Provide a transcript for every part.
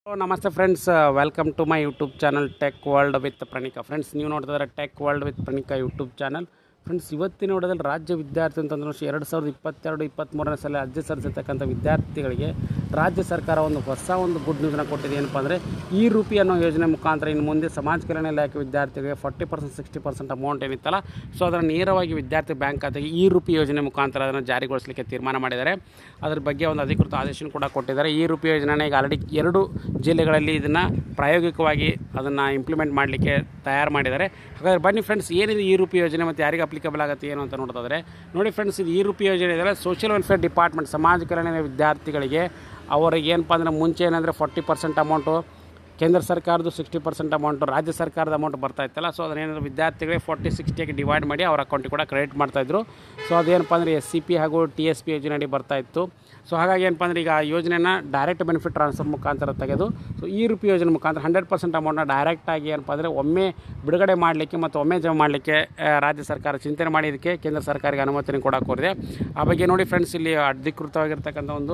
ನಮಸ್ತೆ friends welcome to my YouTube channel tech world with Pranika friends ನೀವು ನೋಡ್ತಿದ್ದಾರೆ tech world with Pranika YouTube channel friends ಇವತ್ತಿನ ನೋಡೋದಲ್ಲಿ ರಾಜ್ಯ ವಿದ್ಯಾರ್ಥಿ ಅಂತಂದ್ರೆ ಎರಡು ಸಾವಿರದ ಇಪ್ಪತ್ತೆರಡು ಇಪ್ಪತ್ತ್ಮೂರನೇ ಸಲ ಅರ್ಜಿ ಸಲ್ಲಿಸಿರ್ತಕ್ಕಂಥ ವಿದ್ಯಾರ್ಥಿಗಳಿಗೆ ರಾಜ್ಯ ಸರ್ಕಾರ ಒಂದು ಹೊಸ ಒಂದು ಗುಡ್ ನ್ಯೂಸ್ನ ಕೊಟ್ಟಿದೆ ಏನಪ್ಪ ಅಂದರೆ ಈ ರೂಪಿ ಅನ್ನೋ ಯೋಜನೆ ಮುಖಾಂತರ ಇನ್ನು ಮುಂದೆ ಸಮಾಜ ಕಲ್ಯಾಣ ಇಲಾಖೆ ವಿದ್ಯಾರ್ಥಿಗಳಿಗೆ forty percent sixty percent amount ಏನಿತ್ತಲ್ಲ ಸೊ ಅದನ್ನು ನೇರವಾಗಿ ವಿದ್ಯಾರ್ಥಿ ಬ್ಯಾಂಕ್ ಖಾತೆಗೆ ಈ ರೂಪಿ ಯೋಜನೆ ಮುಖಾಂತರ ಅದನ್ನು ಜಾರಿಗೊಳಿಸಲಿಕ್ಕೆ ತೀರ್ಮಾನ ಮಾಡಿದ್ದಾರೆ ಅದ್ರ ಬಗ್ಗೆ ಒಂದು ಅಧಿಕೃತ ಆದೇಶ ಕೂಡ ಕೊಟ್ಟಿದ್ದಾರೆ ಈ ರೂಪಿ ಯೋಜನೆ ಈಗ ಆಲ್ರೆಡಿ ಎರಡು ಜಿಲ್ಲೆಗಳಲ್ಲಿ ಇದನ್ನು ಪ್ರಾಯೋಗಿಕವಾಗಿ ಅದನ್ನು ಇಂಪ್ಲಿಮೆಂಟ್ ಮಾಡಲಿಕ್ಕೆ ತಯಾರು ಮಾಡಿದ್ದಾರೆ ಹಾಗಾದ್ರೆ ಬನ್ನಿ ಫ್ರೆಂಡ್ಸ್ ಏನಿದೆ ಈ ರೂಪಿ ಯೋಜನೆ ಮತ್ತು ಯಾರಿಗೆ ಅಪ್ಲಿಕಬಲ್ ಆಗುತ್ತೆ ಏನು ಅಂತ ನೋಡ್ತಾದ್ರೆ ನೋಡಿ ಫ್ರೆಂಡ್ಸ್ ಇದು ಈ ರೂಪಿ ಯೋಜನೆ ಇದೆಯಲ್ಲ ಸೋಷಿಯಲ್ ವೆಲ್ಫೇರ್ ಡಿಪಾರ್ಟ್ಮೆಂಟ್ ಸಮಾಜ ಕಲ್ಯಾಣ ವಿದ್ಯಾರ್ಥಿಗಳಿಗೆ ಅವರಿಗೆ ಏನಪ್ಪ ಅಂದರೆ ಮುಂಚೆ ಏನಂದರೆ ಫಾರ್ಟಿ ಪರ್ಸೆಂಟ್ ಅಮೌಂಟು ಕೇಂದ್ರ ಸರ್ಕಾರದ್ದು ಸಿಕ್ಸ್ಟಿ ಪರ್ಸೆಂಟ್ ಅಮೌಂಟು ರಾಜ್ಯ ಸರ್ಕಾರದ ಅಮೌಂಟ್ ಬರ್ತಾ ಇತ್ತಲ್ಲ ಸೊ ಅದನ್ನೇನಾದ್ರು ವಿದ್ಯಾರ್ಥಿಗಳಿಗೆ ಫಾರ್ಟಿ ಸಿಕ್ಸ್ಟಿಯಾಗಿ ಡಿವೈಡ್ ಮಾಡಿ ಅವ್ರ ಅಕೌಂಟಿಗೆ ಕೂಡ ಕ್ರೆಡಿಟ್ ಮಾಡ್ತಾಯಿದ್ರು ಸೊ ಅದೇನಪ್ಪ ಅಂದರೆ ಎಸ್ ಸಿ ಪಿ ಹಾಗೂ ಟಿ ಎಸ್ ಪಿ ಯೋಜನೆ ಅಡಿ ಬರ್ತಾ ಇತ್ತು ಸೊ ಹಾಗಾಗಿ ಏನಪ್ಪ ಅಂದರೆ ಈಗ ಆ ಯೋಜನೆನ ಡೈರೆಕ್ಟ್ ಬೆನಿಫಿಟ್ ಟ್ರಾನ್ಸ್ಫರ್ ಮುಖಾಂತರ ತೆಗೆದು ಸೊ ಈ ರೂಪಿ ಯೋಜನೆ ಮುಖಾಂತರ ಹಂಡ್ರೆಡ್ ಪರ್ಸೆಂಟ್ ಅಮೌಂಟ್ನ ಡೈರೆಕ್ಟಾಗಿ ಏನಪ್ಪ ಅಂದರೆ ಒಮ್ಮೆ ಬಿಡುಗಡೆ ಮಾಡಲಿಕ್ಕೆ ಮತ್ತು ಒಮ್ಮೆ ಜಮಾ ಮಾಡಲಿಕ್ಕೆ ಆ, ರಾಜ್ಯ ಸರ್ಕಾರ ಚಿಂತನೆ ಮಾಡಿ ಇದಕ್ಕೆ ಕೇಂದ್ರ ಸರ್ಕಾರಕ್ಕೆ ಅನುಮತಿನ ಕೂಡ ಕೋರಿದೆ ಆ ಬಗ್ಗೆ ನೋಡಿ ಫ್ರೆಂಡ್ಸ್ ಇಲ್ಲಿ ಅಧಿಕೃತವಾಗಿರ್ತಕ್ಕಂಥ ಒಂದು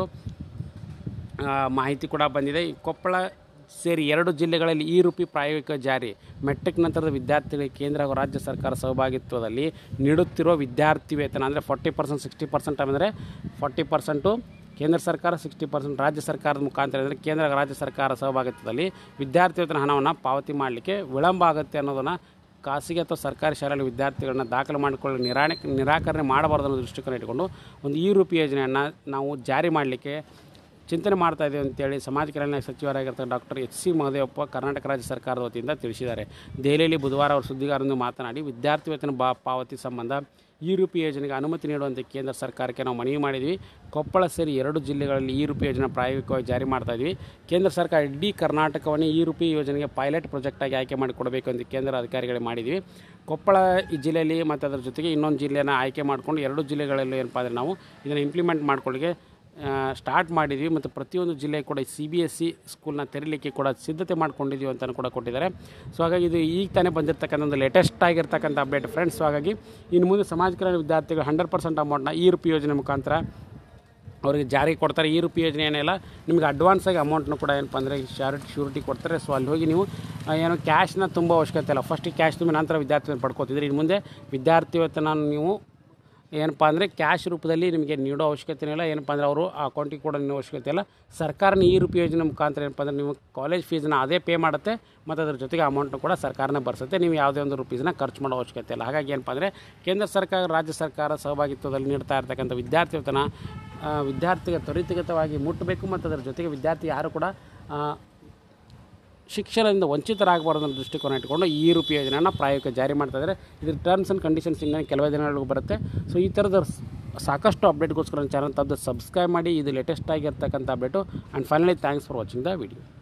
ಆ, ಮಾಹಿತಿ ಕೂಡ ಬಂದಿದೆ ಈ ಕೊಪ್ಪಳ ಸೇರಿ ಎರಡು ಜಿಲ್ಲೆಗಳಲ್ಲಿ ಈ ರೂಪಿ ಪ್ರಾಯೋಗಿಕ ಜಾರಿ ಮೆಟ್ರಿಕ್ ನಂತರದ ವಿದ್ಯಾರ್ಥಿಗಳಿಗೆ ಕೇಂದ್ರ ಹಾಗೂ ರಾಜ್ಯ ಸರ್ಕಾರ ಸಹಭಾಗಿತ್ವದಲ್ಲಿ ನೀಡುತ್ತಿರುವ ವಿದ್ಯಾರ್ಥಿ ವೇತನ ಅಂದರೆ ಫಾರ್ಟಿ ಪರ್ಸೆಂಟ್ ಸಿಕ್ಸ್ಟಿ ಪರ್ಸೆಂಟ್ ಅಂದರೆ ಫಾರ್ಟಿ ಪರ್ಸೆಂಟು ಕೇಂದ್ರ ಸರ್ಕಾರ ಸಿಕ್ಸ್ಟಿ ಪರ್ಸೆಂಟ್ ರಾಜ್ಯ ಸರ್ಕಾರದ ಮುಖಾಂತರ ಅಂದರೆ ಕೇಂದ್ರ ಹಾಗೂ ರಾಜ್ಯ ಸರ್ಕಾರ ಸಹಭಾಗಿತ್ವದಲ್ಲಿ ವಿದ್ಯಾರ್ಥಿ ವೇತನ ಹಣವನ್ನು ಪಾವತಿ ಮಾಡಲಿಕ್ಕೆ ವಿಳಂಬ ಆಗುತ್ತೆ ಅನ್ನೋದನ್ನು ಖಾಸಗಿ ಅಥವಾ ಸರ್ಕಾರಿ ಶಾಲೆಯಲ್ಲಿ ವಿದ್ಯಾರ್ಥಿಗಳನ್ನ ದಾಖಲು ಮಾಡಿಕೊಳ್ಳಲು ನಿರಾಣೆ ನಿರಾಕರಣೆ ಮಾಡಬಾರ್ದು ಅನ್ನೋ ದೃಷ್ಟಿಕೋನ ಇಟ್ಕೊಂಡು ಒಂದು ಈ ರೂಪಿ ಯೋಜನೆಯನ್ನು ನಾವು ಜಾರಿ ಮಾಡಲಿಕ್ಕೆ ಚಿಂತನೆ ಮಾಡ್ತಾ ಇದ್ದೇವೆ ಅಂತೇಳಿ ಸಮಾಜ ಕಲ್ಯಾಣ ಸಚಿವರಾಗಿರ್ತಕ್ಕಂಥ doctor H C Mahadevappa Karnataka ರಾಜ್ಯ ಸರ್ಕಾರದ ವತಿಯಿಂದ ತಿಳಿಸಿದ್ದಾರೆ ದೆಹಲಿಯಲ್ಲಿ ಬುಧವಾರ ಅವರು ಸುದ್ದಿಗಾರರೊಂದಿಗೆ ಮಾತನಾಡಿ ವಿದ್ಯಾರ್ಥಿ ವೇತನ ಬಾ ಪಾವತಿ ಸಂಬಂಧ ಈ ರೂಪಿ ಯೋಜನೆಗೆ ಅನುಮತಿ ನೀಡುವಂತೆ ಕೇಂದ್ರ ಸರ್ಕಾರಕ್ಕೆ ನಾವು ಮನವಿ ಮಾಡಿದ್ವಿ ಕೊಪ್ಪಳ ಸೇರಿ ಎರಡು ಜಿಲ್ಲೆಗಳಲ್ಲಿ ಈ ರೂಪಿ ಯೋಜನೆ ಪ್ರಾಯೋಗಿಕವಾಗಿ ಜಾರಿ ಮಾಡ್ತಾ ಇದ್ವಿ ಕೇಂದ್ರ ಸರ್ಕಾರ ಇಡೀ ಕರ್ನಾಟಕವನ್ನೇ ಈ ರೂಪಿ ಯೋಜನೆಗೆ ಪೈಲಟ್ ಪ್ರಾಜೆಕ್ಟಾಗಿ ಆಯ್ಕೆ ಮಾಡಿಕೊಡಬೇಕು ಅಂತ ಕೇಂದ್ರ ಅಧಿಕಾರಿಗಳಿಗೆ ಮಾಡಿದ್ವಿ ಕೊಪ್ಪಳ ಈ ಜಿಲ್ಲೆಯಲ್ಲಿ ಮತ್ತು ಅದರ ಜೊತೆಗೆ ಇನ್ನೊಂದು ಜಿಲ್ಲೆಯನ್ನು ಆಯ್ಕೆ ಮಾಡಿಕೊಂಡು ಎರಡು ಜಿಲ್ಲೆಗಳಲ್ಲಿ ಏನಪ್ಪ ಅಂದರೆ ನಾವು ಇದನ್ನು ಇಂಪ್ಲಿಮೆಂಟ್ ಮಾಡ್ಕೊಳ್ಳಿಕ್ಕೆ ಸ್ಟಾರ್ಟ್ ಮಾಡಿದ್ವಿ ಮತ್ತು ಪ್ರತಿಯೊಂದು ಜಿಲ್ಲೆ ಕೂಡ ಸಿ ಬಿ ಎಸ್ ಸಿ ಸ್ಕೂಲ್ನ ತೆರೀಲಿಕ್ಕೆ ಕೂಡ ಸಿದ್ಧತೆ ಮಾಡ್ಕೊಂಡಿದ್ದೀವಿ ಅಂತ ಕೂಡ ಕೊಟ್ಟಿದ್ದಾರೆ ಸೊ ಹಾಗಾಗಿ ಇದು ಈಗ ತಾನೇ ಬಂದಿರತಕ್ಕಂಥ ಒಂದು ಲೇಟೆಸ್ಟ್ ಆಗಿರ್ತಕ್ಕಂಥ ಅಪ್ಡೇಟ್ ಫ್ರೆಂಡ್ಸ್ ಸೊ ಹಾಗಾಗಿ ಇನ್ನು ಮುಂದೆ ಸಮಾಜ ಕಲ್ಯಾಣ ವಿದ್ಯಾರ್ಥಿಗಳು ಹಂಡ್ರೆಡ್ ಪರ್ಸೆಂಟ್ ಅಮೌಂಟ್ನ ಈ ರೂಪಿ ಯೋಜನೆ ಮುಖಾಂತರ ಅವರಿಗೆ ಜಾರಿಗೆ ಕೊಡ್ತಾರೆ ಈ ರೂಪಿ ಯೋಜನೆ ಏನಿಲ್ಲ ನಿಮಗೆ ಅಡ್ವಾನ್ಸ್ ಆಗಿ ಅಮೌಂಟ್ನು ಕೂಡ ಏನಪ್ಪ ಅಂದರೆ ಶ್ಯೂರಿಟಿ ಶ್ಯೂರಿಟಿ ಕೊಡ್ತಾರೆ ಸೊ ಅಲ್ಲಿ ಹೋಗಿ ನೀವು ಆ, ಏನು ಕ್ಯಾಶ್ನ ತುಂಬ ಅವಶ್ಯಕತೆ ಇಲ್ಲ ಫಸ್ಟಿಗೆ ಕ್ಯಾಶ್ ತುಂಬ ನಂತರ ವಿದ್ಯಾರ್ಥಿ ವೇತನ ಪಡ್ಕೋತಿದ್ರಿ ಇನ್ನು ಮುಂದೆ ವಿದ್ಯಾರ್ಥಿ ವೇತನ ನೀವು ಏನಪ್ಪ ಅಂದರೆ ಕ್ಯಾಶ್ ರೂಪದಲ್ಲಿ ನಿಮಗೆ ನೀಡೋ ಅವಶ್ಯಕತೆ ಇಲ್ಲ ಏನಪ್ಪ ಅಂದರೆ ಅವರು ಆ ಅಕೌಂಟಿಗೆ ಕೂಡ ನೀಡೋ ಅವಶ್ಯಕತೆ ಇಲ್ಲ ಸರ್ಕಾರನ ಈ ರೂಪಿ ಯೋಜನೆ ಮುಖಾಂತರ ಏನಪ್ಪ ಅಂದರೆ ನೀವು ಕಾಲೇಜ್ ಫೀಸ್ನ ಅದೇ ಪೇ ಮಾಡುತ್ತೆ ಮತ್ತು ಅದ್ರ ಜೊತೆಗೆ ಅಮೌಂಟ್ನ ಕೂಡ ಸರ್ಕಾರನೇ ಬರ್ಸುತ್ತೆ ನೀವು ಯಾವುದೇ ಒಂದು ರುಪೀಸ್ನ ಖರ್ಚು ಮಾಡೋ ಅವಶ್ಯಕತೆ ಇಲ್ಲ ಹಾಗಾಗಿ ಏನಪ್ಪ ಅಂದರೆ ಕೇಂದ್ರ ಸರ್ಕಾರ ರಾಜ್ಯ ಸರ್ಕಾರ ಸಹಭಾಗಿತ್ವದಲ್ಲಿ ನೀಡ್ತಾ ಇರ್ತಕ್ಕಂಥ ವಿದ್ಯಾರ್ಥಿ ವೇತನ ಆ, ವಿದ್ಯಾರ್ಥಿಗೆ ತ್ವರಿತಗತವಾಗಿ ಮುಟ್ಟಬೇಕು ಮತ್ತು ಅದರ ಜೊತೆಗೆ ವಿದ್ಯಾರ್ಥಿ ಯಾರು ಕೂಡ ಆ, ಶಿಕ್ಷಣದಿಂದ ವಂಚಿತರಾಗಬಾರ್ದು ಅನ್ನೋ ದೃಷ್ಟಿಕೋನ ಇಟ್ಕೊಂಡು ಈ ರೂಪಿ ಯೋಜನೆಯನ್ನು ಪ್ರಾಯೋಗಿಕ ಜಾರಿ ಮಾಡ್ತಾ ಇದ್ದಾರೆ ಇದ್ರ ಟರ್ಮ್ಸ್ ಆ್ಯಂಡ್ ಕಂಡೀಷನ್ಸ್ ಇನ್ನೂ ಕೆಲವೇ ದಿನಗಳಿಗೂ ಬರುತ್ತೆ ಸೊ ಈ ಥರದ ಸ್- ಸಾಕಷ್ಟು ಅಪ್ಡೇಟ್ಗೋಸ್ಕರ ಚಾನಲ್ ತಪ್ಪದೆ ಸಬ್ಸ್ಕ್ರೈಬ್ ಮಾಡಿ ಇದು ಲೇಟೆಸ್ಟ್ ಆಗಿರ್ತಕ್ಕಂಥ update and finally thanks for watching the video